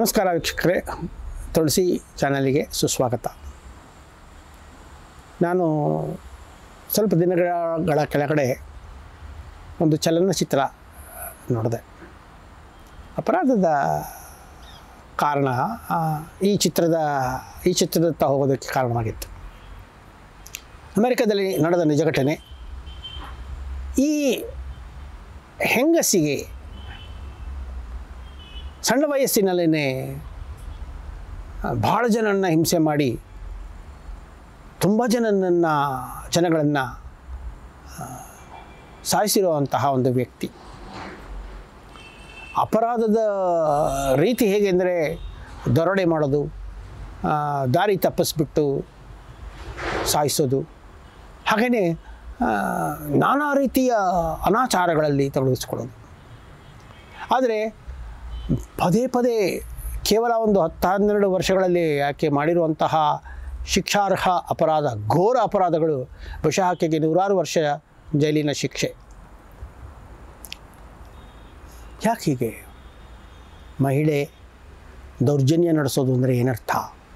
ನಮಸ್ಕಾರ ವೀಕ್ಷಕರೇ ತುಳಸಿ ಚಾನಲಿಗೆ ಸುಸ್ವಾಗತ ನಾನು ಸ್ವಲ್ಪ ದಿನಗಳ ಕೆಳಗಡೆ ಒಂದು ಚಲನಚಿತ್ರ ನೋಡಿದೆ ಅಪರಾಧದ ಕಾರಣ ಆ, ಈ ಚಿತ್ರದ ಈ ಚಿತ್ರದತ್ತ ಹೋಗೋದಕ್ಕೆ ಕಾರಣವಾಗಿತ್ತು ಅಮೆರಿಕದಲ್ಲಿ ನಡೆದ ನಿಜ ಘಟನೆ ಈ ಹೆಂಗಸಿಗೆ ಸಣ್ಣ ವಯಸ್ಸಿನಲ್ಲೇ ಭಾಳ ಜನನ್ನ ಹಿಂಸೆ ಮಾಡಿ ತುಂಬ ಜನನನ್ನು ಜನಗಳನ್ನು ಸಾಯಿಸಿರುವಂತಹ ಒಂದು ವ್ಯಕ್ತಿ ಅಪರಾಧದ ರೀತಿ ಹೇಗೆ ಅಂದರೆ ದರೋಡೆ ಮಾಡೋದು ಆ, ದಾರಿ ತಪ್ಪಿಸ್ಬಿಟ್ಟು ಸಾಯಿಸೋದು ಹಾಗೆಯೇ ನಾನಾ ರೀತಿಯ ಅನಾಚಾರಗಳಲ್ಲಿ ತೊಡಗಿಸ್ಕೊಳ್ಳೋದು ಆದರೆ ಪದೇ ಪದೇ ಕೇವಲ ಒಂದು ಹತ್ತು ಹನ್ನೆರಡು ವರ್ಷಗಳಲ್ಲಿ ಆಕೆ ಮಾಡಿರುವಂತಹ ಶಿಕ್ಷಾರ್ಹ ಅಪರಾಧ ಘೋರ ಅಪರಾಧಗಳು ಬಹುಶಃ ಆಕೆಗೆ ನೂರಾರು ವರ್ಷ ಜೈಲಿನ ಶಿಕ್ಷೆ ಯಾಕೆ ಹೀಗೆ ಮಹಿಳೆ ದೌರ್ಜನ್ಯ ನಡೆಸೋದು ಅಂದರೆ ಏನರ್ಥ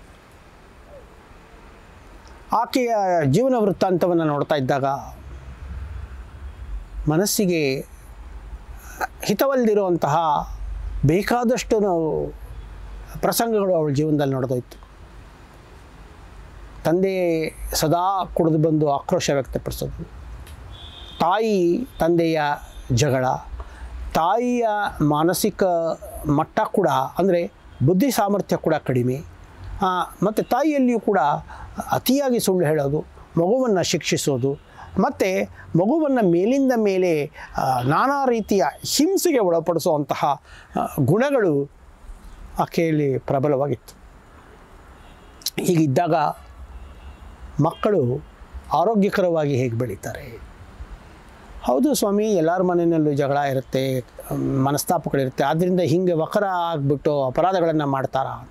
ಆಕೆಯ ಜೀವನ ವೃತ್ತಾಂತವನ್ನು ನೋಡ್ತಾ ಇದ್ದಾಗ ಮನಸ್ಸಿಗೆ ಹಿತವಲ್ಲದಿರುವಂತಹ ಬೇಕಾದಷ್ಟು ನಾವು ಪ್ರಸಂಗಗಳು ಅವಳ ಜೀವನದಲ್ಲಿ ನಡೆದೋಯ್ತು ತಂದೆ ಸದಾ ಕುಡಿದು ಬಂದು ಆಕ್ರೋಶ ವ್ಯಕ್ತಪಡಿಸೋದು ತಾಯಿ ತಂದೆಯ ಜಗಳ ತಾಯಿಯ ಮಾನಸಿಕ ಮಟ್ಟ ಕೂಡ ಅಂದರೆ ಬುದ್ಧಿ ಸಾಮರ್ಥ್ಯ ಕೂಡ ಕಡಿಮೆ ಮತ್ತು ತಾಯಿಯಲ್ಲಿಯೂ ಕೂಡ ಅತಿಯಾಗಿ ಸುಳ್ಳು ಹೇಳೋದು ಮಗುವನ್ನು ಶಿಕ್ಷಿಸೋದು ಮತ್ತು ಮಗುವನ್ನು ಮೇಲಿಂದ ಮೇಲೆ ಆ, ನಾನಾ ರೀತಿಯ ಹಿಂಸೆಗೆ ಒಳಪಡಿಸುವಂತಹ ಆ, ಗುಣಗಳು ಆಕೆಯಲ್ಲಿ ಪ್ರಬಲವಾಗಿತ್ತು ಹೀಗಿದ್ದಾಗ ಮಕ್ಕಳು ಆರೋಗ್ಯಕರವಾಗಿ ಹೇಗೆ ಬೆಳೀತಾರೆ ಹೌದು ಸ್ವಾಮಿ ಎಲ್ಲರ ಮನೆಯಲ್ಲೂ ಜಗಳ ಇರುತ್ತೆ ಮನಸ್ತಾಪಗಳಿರುತ್ತೆ ಆದ್ದರಿಂದ ಹಿಂಗೆ ವಕ್ರ ಆಗಿಬಿಟ್ಟು ಅಪರಾಧಗಳನ್ನು ಮಾಡ್ತಾರಾ ಅಂತ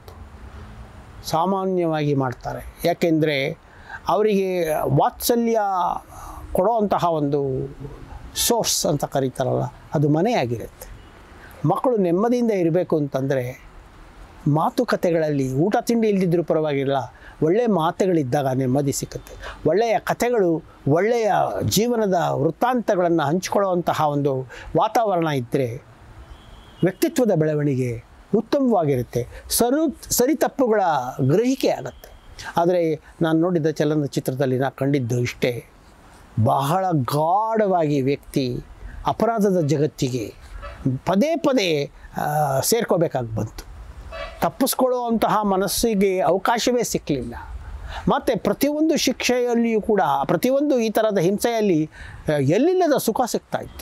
ಸಾಮಾನ್ಯವಾಗಿ ಮಾಡ್ತಾರೆ ಯಾಕೆಂದರೆ ಅವರಿಗೆ ವಾತ್ಸಲ್ಯ ಕೊಡೋವಂತಹ ಒಂದು ಸೋರ್ಸ್ ಅಂತ ಕರೀತಾರಲ್ಲ ಅದು ಮನೆಯಾಗಿರುತ್ತೆ ಮಕ್ಕಳು ನೆಮ್ಮದಿಯಿಂದ ಇರಬೇಕು ಅಂತಂದರೆ ಮಾತುಕತೆಗಳಲ್ಲಿ ಊಟ ತಿಂಡಿ ಇಲ್ದಿದ್ರೂ ಪರವಾಗಿಲ್ಲ ಒಳ್ಳೆಯ ಮಾತುಗಳಿದ್ದಾಗ ನೆಮ್ಮದಿ ಸಿಕ್ಕುತ್ತೆ ಒಳ್ಳೆಯ ಕಥೆಗಳು ಒಳ್ಳೆಯ ಜೀವನದ ವೃತ್ತಾಂತಗಳನ್ನು ಹಂಚಿಕೊಳ್ಳುವಂತಹ ಒಂದು ವಾತಾವರಣ ಇದ್ದರೆ ವ್ಯಕ್ತಿತ್ವದ ಬೆಳವಣಿಗೆ ಉತ್ತಮವಾಗಿರುತ್ತೆ ಸರು ಸರಿತಪ್ಪುಗಳ ಗ್ರಹಿಕೆ ಆಗುತ್ತೆ ಆದರೆ ನಾನು ನೋಡಿದ ಚಲನಚಿತ್ರದಲ್ಲಿ ನಾನು ಕಂಡಿದ್ದು ಇಷ್ಟೇ ಬಹಳ ಗಾಢವಾಗಿ ವ್ಯಕ್ತಿ ಅಪರಾಧದ ಜಗತ್ತಿಗೆ ಪದೇ ಪದೇ ಆ, ಸೇರ್ಕೋಬೇಕಾಗಿ ಬಂತು ತಪ್ಪಿಸ್ಕೊಳ್ಳುವಂತಹ ಮನಸ್ಸಿಗೆ ಅವಕಾಶವೇ ಸಿಕ್ಕಲಿಲ್ಲ ಮತ್ತು ಪ್ರತಿಯೊಂದು ಶಿಕ್ಷೆಯಲ್ಲಿಯೂ ಕೂಡ ಪ್ರತಿಯೊಂದು ಈ ಥರದ ಹಿಂಸೆಯಲ್ಲಿ ಆ, ಎಲ್ಲಿಲ್ಲದ ಸುಖ ಸಿಗ್ತಾ ಇತ್ತು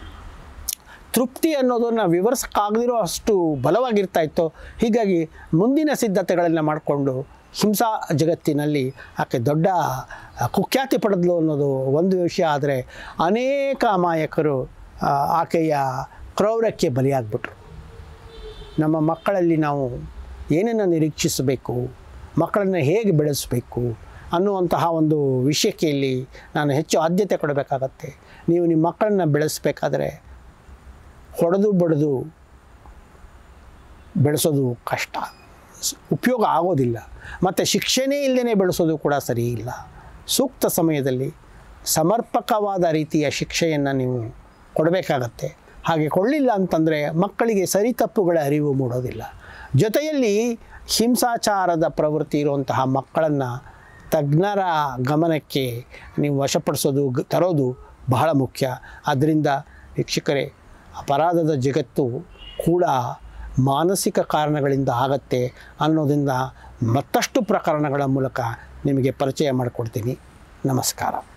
ತೃಪ್ತಿ ಅನ್ನೋದನ್ನು ವಿವರಿಸೋಕ್ಕಾಗದಿರೋ ಅಷ್ಟು ಬಲವಾಗಿರ್ತಾ ಇತ್ತು ಹೀಗಾಗಿ ಮುಂದಿನ ಸಿದ್ಧತೆಗಳನ್ನು ಮಾಡಿಕೊಂಡು ಹಿಂಸಾ ಜಗತ್ತಿನಲ್ಲಿ ಆಕೆ ದೊಡ್ಡ ಕುಖ್ಯಾತಿ ಪಡೆದ್ಲು ಅನ್ನೋದು ಒಂದು ವಿಷಯ ಆದರೆ ಅನೇಕ ಅಮಾಯಕರು ಆ, ಆಕೆಯ ಕ್ರೌರ್ಯಕ್ಕೆ ಬಲಿಯಾಗ್ಬಿಟ್ರು ನಮ್ಮ ಮಕ್ಕಳಲ್ಲಿ ನಾವು ಏನನ್ನು ನಿರೀಕ್ಷಿಸಬೇಕು ಮಕ್ಕಳನ್ನು ಹೇಗೆ ಬೆಳೆಸಬೇಕು ಅನ್ನುವಂತಹ ಒಂದು ವಿಷಯಕ್ಕೆ ಇಲ್ಲಿ ನಾನು ಹೆಚ್ಚು ಆದ್ಯತೆ ಕೊಡಬೇಕಾಗತ್ತೆ ನೀವು ನಿಮ್ಮ ಮಕ್ಕಳನ್ನ ಬೆಳೆಸಬೇಕಾದ್ರೆ ಹೊಡೆದು ಬಡಿದು ಬೆಳೆಸೋದು ಕಷ್ಟ ಸ್- ಉಪಯೋಗ ಆಗೋದಿಲ್ಲ ಮತ್ತು ಶಿಕ್ಷೆನೇ ಇಲ್ಲದೇ ಬೆಳೆಸೋದು ಕೂಡ ಸರಿ ಇಲ್ಲ ಸೂಕ್ತ ಸಮಯದಲ್ಲಿ ಸಮರ್ಪಕವಾದ ರೀತಿಯ ಶಿಕ್ಷೆಯನ್ನು ನೀವು ಕೊಡಬೇಕಾಗತ್ತೆ ಹಾಗೆ ಕೊಡಲಿಲ್ಲ ಅಂತಂದರೆ ಮಕ್ಕಳಿಗೆ ಸರಿ ತಪ್ಪುಗಳ ಅರಿವು ಮೂಡೋದಿಲ್ಲ ಜೊತೆಯಲ್ಲಿ ಹಿಂಸಾಚಾರದ ಪ್ರವೃತ್ತಿ ಇರುವಂತಹ ಮಕ್ಕಳನ್ನು ತಜ್ಞರ ಗಮನಕ್ಕೆ ನೀವು ವಶಪಡಿಸೋದು ಗ- ತರೋದು ಬಹಳ ಮುಖ್ಯ ಆದ್ದರಿಂದ ವೀಕ್ಷಕರೇ ಅಪರಾಧದ ಜಗತ್ತು ಕೂಡ ಮಾನಸಿಕ ಕಾರಣಗಳಿಂದ ಆಗತ್ತೆ ಅನ್ನೋದ್ರಿಂದ ಮತ್ತಷ್ಟು ಪ್ರಕರಣಗಳ ಮೂಲಕ ನಿಮಗೆ ಪರಿಚಯ ಮಾಡಿಕೊಡ್ತೀನಿ ನಮಸ್ಕಾರ